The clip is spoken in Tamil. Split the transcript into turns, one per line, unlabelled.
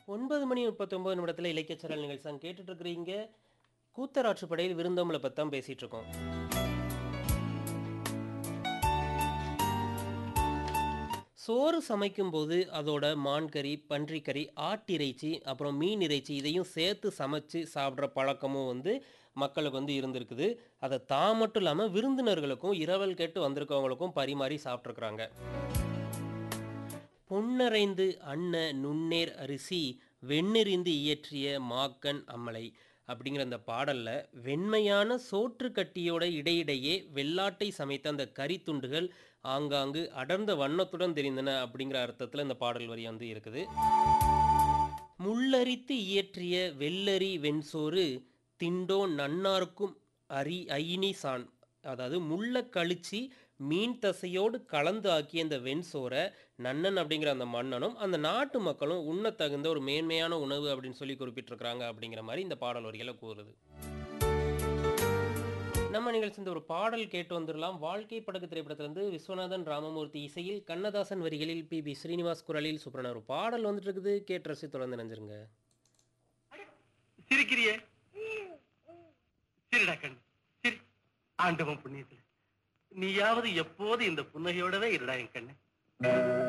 9 மணி 39 நிமிடத்துல இலக்கியச்சரல் நிகழ்ச்சி தான் கேட்டுட்டு இருக்கிறீங்க. கூத்தராற்றுப்படையில் விருந்தோம்பல பத்தி தான் பேசிட்டு இருக்கோம். சோறு சமைக்கும்போது அதோட மான்கறி, பன்றிக்கறி, ஆட்டிறைச்சி, அப்புறம் மீன் இறைச்சி இதையும் சேர்த்து சமைச்சு சாப்பிடுற பழக்கமும் வந்து மக்களுக்கு வந்து இருந்திருக்குது. அத தான் மட்டும் இல்லாம விருந்தினர்களுக்கும், இரவல் கேட்டு வந்திருக்கவங்களுக்கும் பரிமாறி சாப்பிட்டுருக்காங்க. "பொன்னறைந்து அன்ன நுண்ணேர் அரிசி வெண்ணெறிந்து இயற்றிய மாக்கண் அம்மலை" அப்படிங்கிற அந்த பாடல்ல, வெண்மையான சோற்றுக் கட்டியோட இடையிடையே வெள்ளாட்டை சமைத்த அந்த கறித் துண்டுகள் ஆங்காங்கு அடர்ந்த வண்ணத்துடன் தெரிந்தன அப்படிங்கிற அர்த்தத்துல இந்த பாடல் வரி வந்து இருக்குது. "முள்ளரித்து இயற்றிய வெள்ளரி வெண்சோறு திண்டோன் நன்னார்க்கும் அரி அயினி சான்" அதாவது முள்ளக் கழிச்சி மீன் தசையோடு கலந்து ஆக்கிய இந்த வெண்சோற நன்னன் அப்படிங்கிற அந்த மன்னனும், அந்த நாட்டு மக்களும் உண்ணத் தகுந்த ஒரு மேன்மையான உணவு அப்படின்னு சொல்லி குறிப்பிட்டிருக்கிறாங்க அப்படிங்கிற மாரி இந்த பாடல் வரிகள கூறுது. நம்ம நிகழ்ச்சி இந்த ஒரு பாடல் கேட்டு வந்துரலாம். வாழ்க்கை படகு திரைப்படத்திலிருந்து விஸ்வநாதன் ராமமூர்த்தி இசையில், கண்ணதாசன் வரிகளில் பி. பி. ஸ்ரீனிவாஸ் குரலில் சூப்பரான ஒரு பாடல் வந்துட்டு இருக்குது. கேட்டு ரசித்து தொடர்ந்து இணைஞ்சிருங்க.
சிரிக்கிறியே சிரிடா கண்ணு சிரி ஆண்டவன் புண்ணியத்துல நீயாவது எப்போது இந்த புன்னகையோடவே இருடா என் கண்ணு